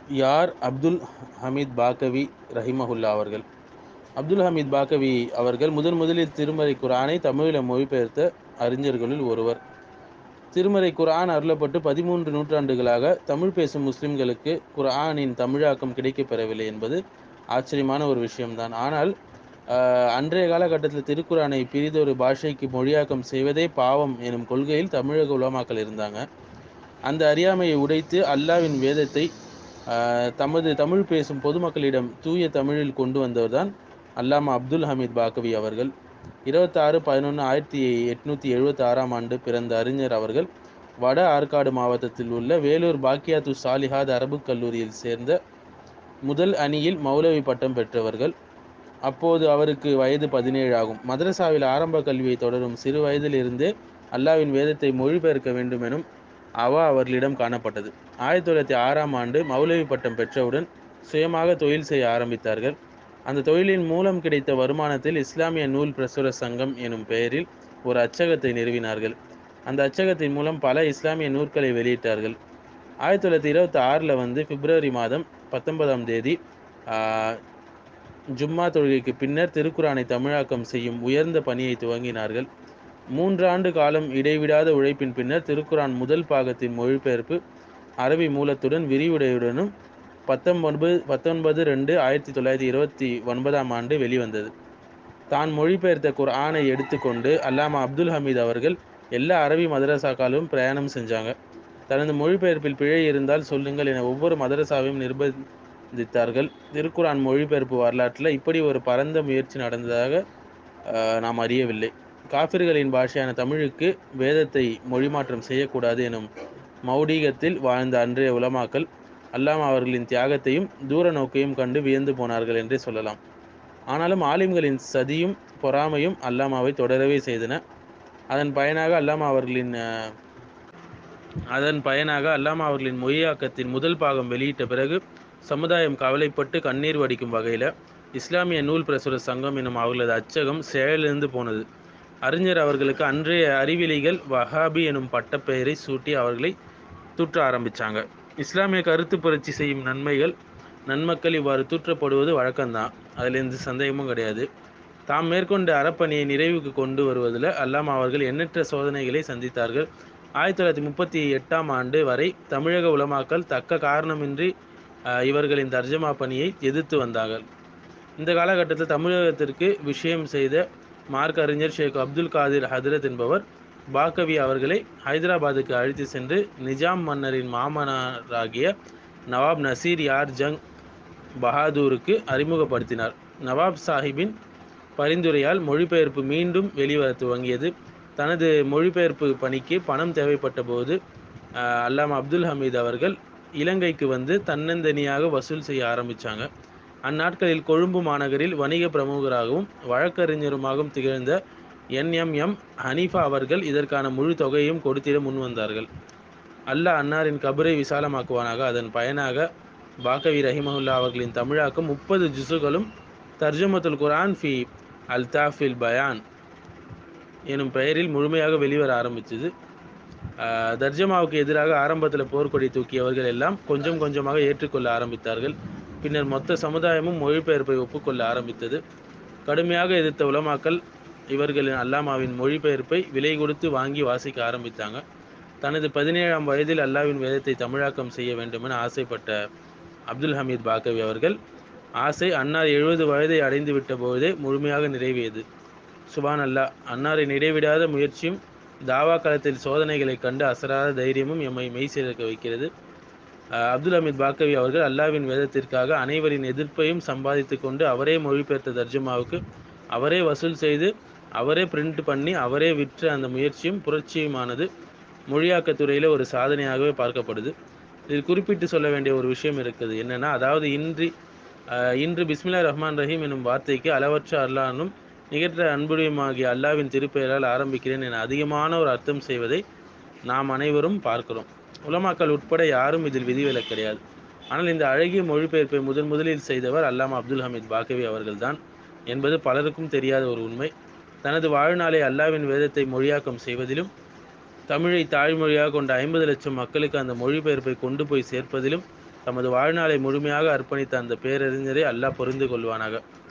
யார் அப்துல் ஹமீத் பாக்கவி ரஹிமஹுல்லா அவர்கள் அப்துல் ஹமீத் பாக்கவி அவர்கள் முதன் முதலில் திருமறை குரானை தமிழில் மொழிபெயர்த்த அறிஞர்களுள் ஒருவர் திருமறை குர்ஆன் அருளப்பட்டு பதிமூன்று நூற்றாண்டுகளாக தமிழ் பேசும் முஸ்லிம்களுக்கு குர்ஆனின் தமிழாக்கம் கிடைக்கப் பெறவில்லை என்பது ஆச்சரியமான ஒரு விஷயம்தான் ஆனால் ஆஹ், அன்றைய காலகட்டத்தில் திருக்குரானை பிரிதொரு பாஷைக்கு மொழியாக்கம் செய்வதே பாவம் எனும் கொள்கையில் தமிழக உலமாக்கள் இருந்தாங்க அந்த அறியாமையை உடைத்து அல்லாவின் வேதத்தை ஆஹ், தமது தமிழ் பேசும் பொதுமக்களிடம் தூய தமிழில் கொண்டு வந்தவர்தான் அல்லாமா அப்துல் ஹமீத் பாக்கவி அவர்கள் இருபத்தாறு பதினொன்று ஆயிரத்தி எட்நூற்றி எழுபத்தி ஆறாம் ஆண்டு பிறந்த அறிஞர் அவர்கள் வட ஆற்காடு மாவட்டத்தில் உள்ள வேலூர் பாக்கியாத்து சாலிஹாத் அரபுக் கல்லூரியில் சேர்ந்த முதல் அணியில் மௌலவி பட்டம் பெற்றவர்கள் அப்போது அவருக்கு வயது பதினேழு ஆகும் மதரசாவில் ஆரம்ப கல்வியை தொடரும் சிறு வயதிலிருந்தே அல்லாவின் வேதத்தை மொழிபெயர்க்க வேண்டும் எனும் அவா அவர்களிடம் காணப்பட்டது ஆயிரத்தி தொள்ளாயிரத்தி ஆறாம் ஆண்டு மௌலவி பட்டம் பெற்றவுடன் சுயமாக தொழில் செய்ய ஆரம்பித்தார்கள் அந்த தொழிலின் மூலம் கிடைத்த வருமானத்தில் இஸ்லாமிய நூல் பிரசுர சங்கம் எனும் பெயரில் ஒரு அச்சகத்தை நிறுவினார்கள் அந்த அச்சகத்தின் மூலம் பல இஸ்லாமிய நூற்களை வெளியிட்டார்கள் ஆயிரத்தி தொள்ளாயிரத்தி இருபத்தி ஆறில் வந்து பிப்ரவரி மாதம் பத்தொன்பதாம் தேதி ஆஹ், ஜும்மா தொழுகைக்கு பின்னர் திருக்குரானை தமிழாக்கம் செய்யும் உயர்ந்த பணியை துவங்கினார்கள் மூன்று ஆண்டு காலம் இடைவிடாத உழைப்பின் பின்னர் திருக்குரான் முதல் பாகத்தின் மொழிபெயர்ப்பு அரபி மூலத்துடன் விரிவுரையுடனும் பத்தொன்பது பத்தொன்பது ரெண்டு ஆயிரத்தி தொள்ளாயிரத்தி இருபத்தி ஒன்பதாம் ஆண்டு வெளிவந்தது தான் மொழிபெயர்த்த குர்ஆனை எடுத்துக்கொண்டு அல்லாமா அப்துல் ஹமீத் அவர்கள் எல்லா அரபி மதரசாக்களும் பிரயாணம் செஞ்சாங்க தனது மொழிபெயர்ப்பில் பிழை இருந்தால் சொல்லுங்கள் என ஒவ்வொரு மதரசாவையும் நிர்பந்தித்தார்கள் திருக்குரான் மொழிபெயர்ப்பு வரலாற்றில் இப்படி ஒரு பரந்த முயற்சி நடந்ததாக ஆஹ், நாம் அறியவில்லை காபிர்களின் பாஷையான தமிழுக்கு வேதத்தை மொழிமாற்றம் செய்யக்கூடாது எனும் மௌடீகத்தில் வாழ்ந்த அன்றைய உலமாக்கள் அல்லாமா அவர்களின் தியாகத்தையும் தூர நோக்கையும் கண்டு வியந்து போனார்கள் என்றே சொல்லலாம் ஆனாலும் ஆலிம்களின் சதியும் பொறாமையும் அல்லாமாவை தொடரவே செய்தன அதன் பயனாக அல்லாமா அவர்களின் ஆஹ், அதன் பயனாக அல்லாமா அவர்களின் மொழியாக்கத்தின் முதல் பாகம் வெளியிட்ட பிறகு சமுதாயம் கவலைப்பட்டு கண்ணீர் வடிக்கும் வகையில் இஸ்லாமிய நூல் பிரசுர சங்கம் எனும் அவர்களது அச்சகம் செயலிழந்து போனது அறிஞர் அவர்களுக்கு அன்றைய அறிவிலிகள் வஹாபி எனும் பட்டப்பெயரை சூட்டி அவர்களை தூற்ற ஆரம்பிச்சாங்க இஸ்லாமிய கருத்து புரட்சி செய்யும் நன்மைகள் நன்மக்கள் இவ்வாறு தூற்றப்படுவது வழக்கம்தான் அதில் எந்த சந்தேகமும் கிடையாது தாம் மேற்கொண்ட அறப்பணியை நிறைவுக்கு கொண்டு வருவதில் அல்லாமா அவர்கள் எண்ணற்ற சோதனைகளை சந்தித்தார்கள் ஆயிரத்தி தொள்ளாயிரத்தி முப்பத்தி எட்டாம் ஆண்டு வரை தமிழக உலமாக்கள் தக்க காரணமின்றி அஹ், இவர்களின் தர்ஜமா பணியை எதிர்த்து வந்தார்கள் இந்த காலகட்டத்தில் தமிழகத்திற்கு விஷயம் செய்த மார்க் அறிஞர் ஷேக் அப்துல் காதிர் ஹதரத் என்பவர் பாக்கவி அவர்களை ஹைதராபாத்துக்கு அழைத்து சென்று நிஜாம் மன்னரின் மாமனாராகிய நவாப் நசீர் யார் ஜங் பஹாதூருக்கு அறிமுகப்படுத்தினார் நவாப் சாஹிப்பின் பரிந்துரையால் மொழிபெயர்ப்பு மீண்டும் வெளிவர துவங்கியது தனது மொழிபெயர்ப்பு பணிக்கு பணம் தேவைப்பட்ட போது ஆஹ், அல்லாமா அப்துல் ஹமீத் அவர்கள் இலங்கைக்கு வந்து தன்னந்தனியாக வசூல் செய்ய ஆரம்பித்தாங்க அந்நாட்களில் கொழும்பு மாநகரில் வணிக பிரமுகராகவும் வழக்கறிஞருமாகவும் திகழ்ந்த என்எம்எம் ஹனீஃபா அவர்கள் இதற்கான முழு தொகையையும் கொடுத்திட முன்வந்தார்கள் அல்லாஹ் அன்னாரின் கபரை விசாலமாக்குவானாக அதன் பயனாக பாக்கவி ரஹிமஹுல்லா அவர்களின் தமிழாக்கம் முப்பது ஜுசுகளும் தர்ஜமத்துல் குர்ஆன் ஃபி அல்தாஃபில் பயான் எனும் பெயரில் முழுமையாக வெளிவர ஆரம்பித்தது தர்ஜமாவுக்கு எதிராக ஆரம்பத்தில் போர்க்கொடி தூக்கியவர்கள் எல்லாம் கொஞ்சம் கொஞ்சமாக ஏற்றுக்கொள்ள ஆரம்பித்தார்கள் பின்னர் மொத்த சமுதாயமும் மொழிபெயர்ப்பை ஒப்புக்கொள்ள ஆரம்பித்தது கடுமையாக எதிர்த்த உலமாக்கள் இவர்களின் அல்லாமாவின் மொழிபெயர்ப்பை விலை கொடுத்து வாங்கி வாசிக்க ஆரம்பித்தாங்க தனது பதினேழாம் வயதில் அல்லாவின் வேதத்தை தமிழாக்கம் செய்ய வேண்டுமென ஆசைப்பட்ட அப்துல் ஹமீத் பாக்கவி அவர்கள் ஆசை அன்னார் எழுபது வயதை அடைந்து விட்ட போதே முழுமையாக நிறைவேறியது சுபான் அல்லாஹ் அன்னாரின் இடைவிடாத முயற்சியும் தாவா களத்தில் சோதனைகளைக் கண்டு அசராத தைரியமும் எம்மை மெய்சிலிருக்க வைக்கிறது அஹ் அப்துல் ஹமீத் பாக்கவி அவர்கள் அல்லாவின் வேதத்திற்காக அனைவரின் எதிர்ப்பையும் சம்பாதித்து கொண்டு அவரே மொழிபெயர்த்த தர்ஜமாவுக்கு அவரே வசூல் செய்து அவரே பிரிண்ட் பண்ணி அவரே விற்ற அந்த முயற்சியும் புரட்சியுமானது மொழியாக்கத் துறையில் ஒரு சாதனையாகவே பார்க்கப்படுது இதில் குறிப்பிட்டு சொல்ல வேண்டிய ஒரு விஷயம் இருக்குது என்னன்னா அதாவது இன்றி அஹ் இன்று பிஸ்மில்லா ரஹ்மான் ரஹீம் எனும் வார்த்தைக்கு அளவற்ற அல்லானும் நிகழ்த்த அன்புடையுமாகிய அல்லாவின் திருப்பெயரால் ஆரம்பிக்கிறேன் என அதிகமான ஒரு அர்த்தம் செய்வதை நாம் அனைவரும் பார்க்கிறோம் உலமாக்கள் உட்பட யாரும் இதில் விதிவிலக்கு கிடையாது ஆனால் இந்த அழகிய மொழிபெயர்ப்பை முதன் முதலில் செய்தவர் அல்லாமா அப்துல் ஹமீத் பாக்கவி அவர்கள்தான் என்பது பலருக்கும் தெரியாத ஒரு உண்மை தனது வாழ்நாளை அல்லாவின் வேதத்தை மொழியாக்கம் செய்வதிலும் தமிழை தாய்மொழியாக கொண்ட ஐம்பது லட்சம் மக்களுக்கு அந்த மொழிபெயர்ப்பை கொண்டு போய் சேர்ப்பதிலும் தமது வாழ்நாளை முழுமையாக அர்ப்பணித்த அந்த பேரறிஞரை அல்லாஹ் புரிந்து கொள்வானாக